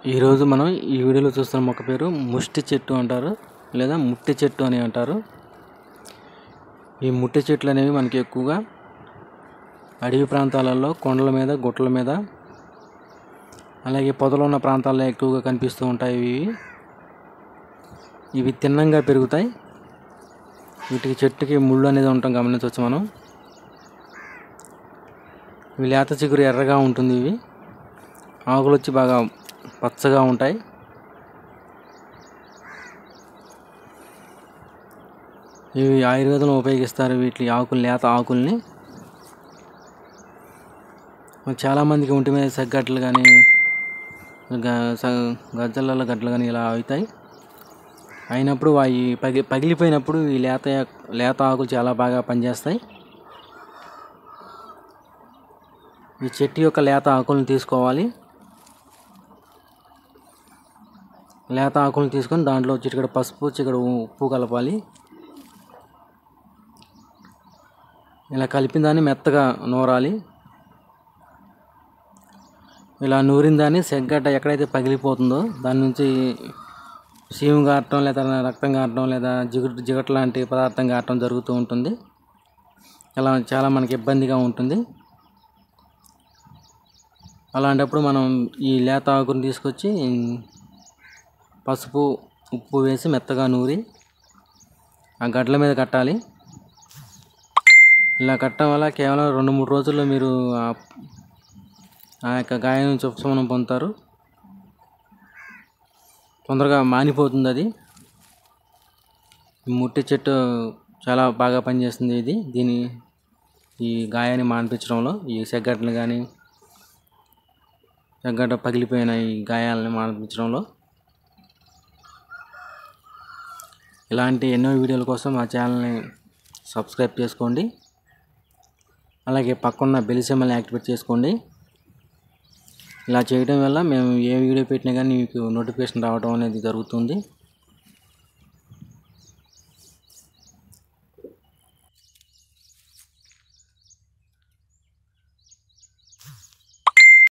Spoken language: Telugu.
ఈరోజు మనం ఈ వీడియోలో చూస్తున్న మొక్క పేరు ముష్టి చెట్టు అంటారు లేదా ముట్టి చెట్టు అని అంటారు ఈ ముట్టి చెట్లు అనేవి మనకి ఎక్కువగా అడవి ప్రాంతాలలో కొండల మీద గుట్టల మీద అలాగే పొదలు ఉన్న ప్రాంతాల్లో ఎక్కువగా కనిపిస్తూ ఉంటాయి ఇవి ఇవి తిన్నంగా పెరుగుతాయి వీటికి చెట్టుకి ముళ్ళు అనేది ఉండటం గమనించవచ్చు మనం ఇవి లేత చిగురు ఎర్రగా ఉంటుంది ఇవి ఆకులు వచ్చి బాగా పచ్చగా ఉంటాయి ఇవి ఆయుర్వేదంలో ఉపయోగిస్తారు వీటి ఆకులు లేత ఆకుల్ని చాలామందికి ఒంటి మీద సగ్గట్లు కానీ గజ్జలలో గడ్డలు కానీ ఇలా అవుతాయి అయినప్పుడు అవి పగి పగిలిపోయినప్పుడు ఈ లేత లేత ఆకులు చాలా బాగా పనిచేస్తాయి ఈ చెట్టు యొక్క లేత ఆకులను తీసుకోవాలి లేత ఆకులను తీసుకొని దాంట్లో చిటికడ పసుపు చిటికడ ఉప్పు కలపాలి ఇలా కలిపిన దాన్ని మెత్తగా నూరాలి ఇలా నూరిన దాన్ని సెగ్గడ్డ ఎక్కడైతే పగిలిపోతుందో దాని నుంచి సీము గారటం లేదా రక్తం గారటం లేదా జిగురు జిగట లాంటి పదార్థం గారటం జరుగుతూ ఉంటుంది ఇలా చాలా మనకి ఇబ్బందిగా ఉంటుంది అలాంటప్పుడు మనం ఈ లేత ఆకుని తీసుకొచ్చి పసుపు ఉప్పు వేసి మెత్తగా నూరి ఆ గడ్డల మీద కట్టాలి ఇలా కట్టడం వల్ల కేవలం రెండు మూడు రోజుల్లో మీరు ఆ యొక్క గాయం నుంచి ఉపశమనం పొందుతారు తొందరగా మానిపోతుంది అది ముట్టి చెట్టు చాలా బాగా పనిచేస్తుంది ఇది దీని ఈ గాయాన్ని మాన్పించడంలో ఈ సెగ్గడ్డలు కానీ సెగ్గడ్డ పగిలిపోయిన ఈ గాయాలని మాన్పించడంలో ఇలాంటి ఎన్నో వీడియోల కోసం మా ఛానల్ని సబ్స్క్రైబ్ చేసుకోండి అలాగే పక్కన్న బెల్ సింబల్ని యాక్టివేట్ చేసుకోండి ఇలా చేయడం వల్ల మేము ఏ వీడియో పెట్టినా కానీ మీకు నోటిఫికేషన్ రావడం అనేది జరుగుతుంది